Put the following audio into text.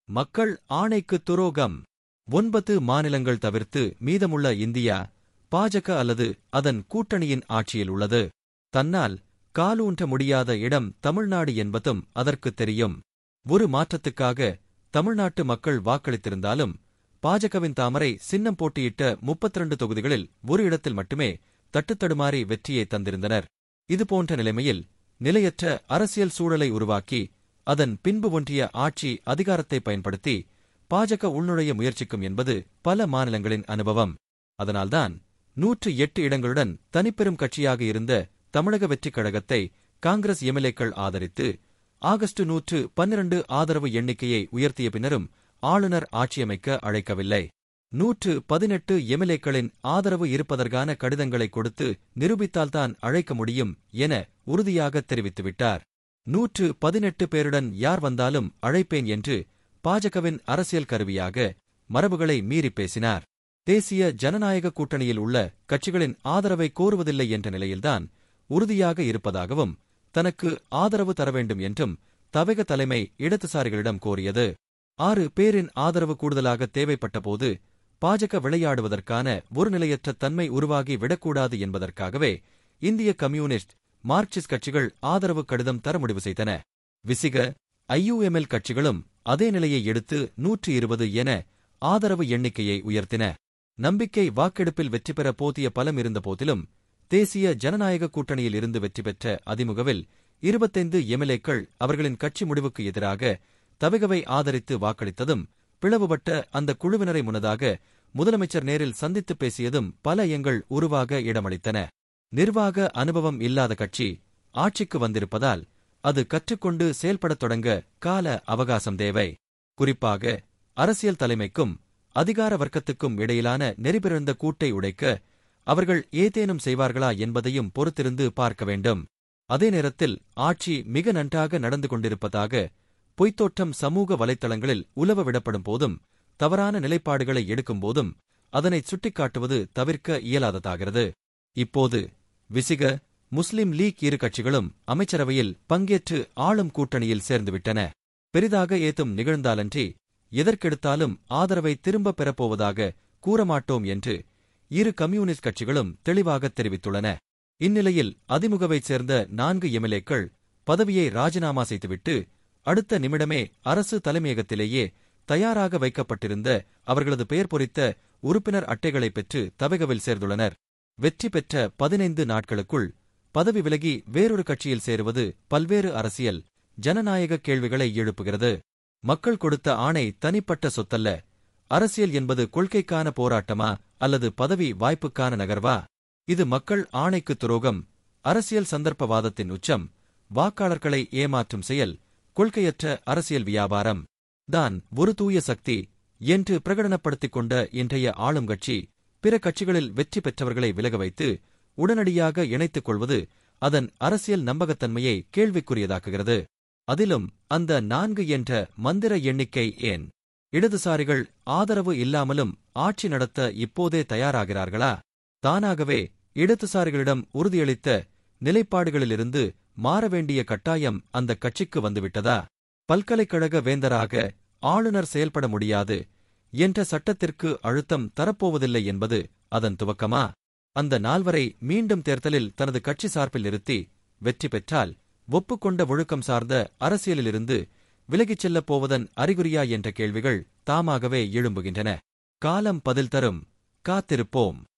மக்கள் ஆணைக்கு துரோகம் ஒன்பது மாநிலங்கள் தவிர்த்து மீதமுள்ள இந்தியா பாஜக அல்லது அதன் கூட்டணியின் ஆட்சியில் உள்ளது தன்னால் காலூன்ற முடியாத இடம் தமிழ்நாடு என்பதும் அதற்குத் தெரியும் ஒரு மாற்றத்துக்காக தமிழ்நாட்டு மக்கள் வாக்களித்திருந்தாலும் பாஜகவின் தாமரை சின்னம் போட்டியிட்ட 32 தொகுதிகளில் ஒரு இடத்தில் மட்டுமே தட்டுத்தடுமாறி வெற்றியை தந்திருந்தனர் இதுபோன்ற நிலைமையில் நிலையற்ற அரசியல் சூழலை உருவாக்கி அதன் பின்பு ஒன்றிய ஆட்சி அதிகாரத்தை பயன்படுத்தி பாஜக உள்நுழைய முயற்சிக்கும் என்பது பல மாநிலங்களின் அனுபவம் அதனால்தான் நூற்று எட்டு இடங்களுடன் தனிப்பெரும் கட்சியாக இருந்த தமிழக வெற்றிக் கழகத்தை காங்கிரஸ் எம்எல்ஏக்கள் ஆதரித்து ஆகஸ்ட் நூற்று பன்னிரண்டு ஆதரவு எண்ணிக்கையை உயர்த்திய பின்னரும் ஆளுநர் ஆட்சியமைக்க அழைக்கவில்லை நூற்று பதினெட்டு எம்எல்ஏக்களின் ஆதரவு இருப்பதற்கான கடிதங்களை கொடுத்து நிரூபித்தால்தான் அழைக்க முடியும் என உறுதியாக தெரிவித்துவிட்டார் நூற்று பதினெட்டு பேருடன் யார் வந்தாலும் அழைப்பேன் என்று பாஜகவின் அரசியல் கருவியாக மரபுகளை மீறி பேசினார் தேசிய ஜனநாயக கூட்டணியில் உள்ள கட்சிகளின் ஆதரவை கோருவதில்லை என்ற நிலையில்தான் உறுதியாக இருப்பதாகவும் தனக்கு ஆதரவு தர வேண்டும் என்றும் தவக தலைமை இடதுசாரிகளிடம் கோரியது ஆறு பேரின் ஆதரவு கூடுதலாக தேவைப்பட்டபோது பாஜக விளையாடுவதற்கான ஒரு நிலையற்ற தன்மை உருவாகி விடக்கூடாது என்பதற்காகவே இந்திய கம்யூனிஸ்ட் மார்க்சிஸ்ட் கட்சிகள் ஆதரவு கடிதம் தர முடிவு செய்தன விசிக ஐயுஎம்எல் கட்சிகளும் அதே நிலையை எடுத்து நூற்று இருபது என ஆதரவு எண்ணிக்கையை உயர்த்தின நம்பிக்கை வாக்கெடுப்பில் வெற்றி பெற போதிய பலம் இருந்த போதிலும் தேசிய ஜனநாயக கூட்டணியில் இருந்து வெற்றி பெற்ற அதிமுகவில் இருபத்தைந்து எம்எல்ஏக்கள் அவர்களின் கட்சி முடிவுக்கு எதிராக தவிகவை ஆதரித்து வாக்களித்ததும் பிளவுபட்ட அந்த குழுவினரை முன்னதாக முதலமைச்சர் நேரில் சந்தித்து பேசியதும் பல எங்கள் உருவாக இடமளித்தன நிர்வாக அனுபவம் இல்லாத கட்சி ஆட்சிக்கு வந்திருப்பதால் அது கற்றுக்கொண்டு செயல்படத் தொடங்க கால அவகாசம் தேவை குறிப்பாக அரசியல் தலைமைக்கும் அதிகார வர்க்கத்துக்கும் இடையிலான நெறிபிறந்த கூட்டை உடைக்க அவர்கள் ஏதேனும் செய்வார்களா என்பதையும் பொறுத்திருந்து பார்க்க வேண்டும் அதே நேரத்தில் ஆட்சி மிக நன்றாக நடந்து கொண்டிருப்பதாக பொய்த்தோற்றம் சமூக வலைத்தளங்களில் உலவ விடப்படும் போதும் தவறான நிலைப்பாடுகளை எடுக்கும் போதும் அதனை சுட்டிக்காட்டுவது தவிர்க்க இயலாததாகிறது இப்போது விசிக முஸ்லிம் லீக் இரு கட்சிகளும் அமைச்சரவையில் பங்கேற்று ஆளும் கூட்டணியில் சேர்ந்துவிட்டன பெரிதாக ஏதும் நிகழ்ந்தாலன்றி எதற்கெடுத்தாலும் ஆதரவை திரும்பப் பெறப்போவதாக கூறமாட்டோம் என்று இரு கம்யூனிஸ்ட் கட்சிகளும் தெளிவாக தெரிவித்துள்ளன இந்நிலையில் அதிமுகவைச் சேர்ந்த நான்கு எம்எல்ஏக்கள் பதவியை ராஜினாமா செய்துவிட்டு அடுத்த நிமிடமே அரசு தலைமையகத்திலேயே தயாராக வைக்கப்பட்டிருந்த அவர்களது பெயர் பொறித்த உறுப்பினர் அட்டைகளை பெற்று தவகவில் சேர்ந்துள்ளனர் வெற்றி பெற்ற பதினைந்து நாட்களுக்குள் பதவி விலகி வேறொரு கட்சியில் சேருவது பல்வேறு அரசியல் ஜனநாயக கேள்விகளை எழுப்புகிறது மக்கள் கொடுத்த ஆணை தனிப்பட்ட சொத்தல்ல அரசியல் என்பது கொள்கைக்கான போராட்டமா அல்லது பதவி வாய்ப்புக்கான நகர்வா இது மக்கள் ஆணைக்கு துரோகம் அரசியல் சந்தர்ப்பவாதத்தின் உச்சம் வாக்காளர்களை ஏமாற்றும் செயல் கொள்கையற்ற அரசியல் வியாபாரம் தான் ஒரு தூய சக்தி என்று பிரகடனப்படுத்திக் கொண்ட இன்றைய ஆளும் கட்சி பிற கட்சிகளில் வெற்றி பெற்றவர்களை விலக வைத்து உடனடியாக இணைத்துக் கொள்வது அதன் அரசியல் நம்பகத்தன்மையை கேள்விக்குரியதாக்குகிறது அதிலும் அந்த நான்கு என்ற மந்திர எண்ணிக்கை ஏன் இடதுசாரிகள் ஆதரவு இல்லாமலும் ஆட்சி நடத்த இப்போதே தயாராகிறார்களா தானாகவே இடதுசாரிகளிடம் உறுதியளித்த நிலைப்பாடுகளிலிருந்து மாற வேண்டிய கட்டாயம் அந்த கட்சிக்கு வந்துவிட்டதா பல்கலைக்கழக வேந்தராக ஆளுநர் செயல்பட முடியாது என்ற சட்டத்திற்கு அழுத்தம் தரப்போவதில்லை என்பது அதன் துவக்கமா அந்த நால்வரை மீண்டும் தேர்தலில் தனது கட்சி சார்பில் நிறுத்தி வெற்றி பெற்றால் ஒப்புக்கொண்ட ஒழுக்கம் சார்ந்த அரசியலிலிருந்து விலகிச் செல்லப் போவதன் அறிகுறியா என்ற கேள்விகள் தாமாகவே எழும்புகின்றன காலம் பதில் தரும் காத்திருப்போம்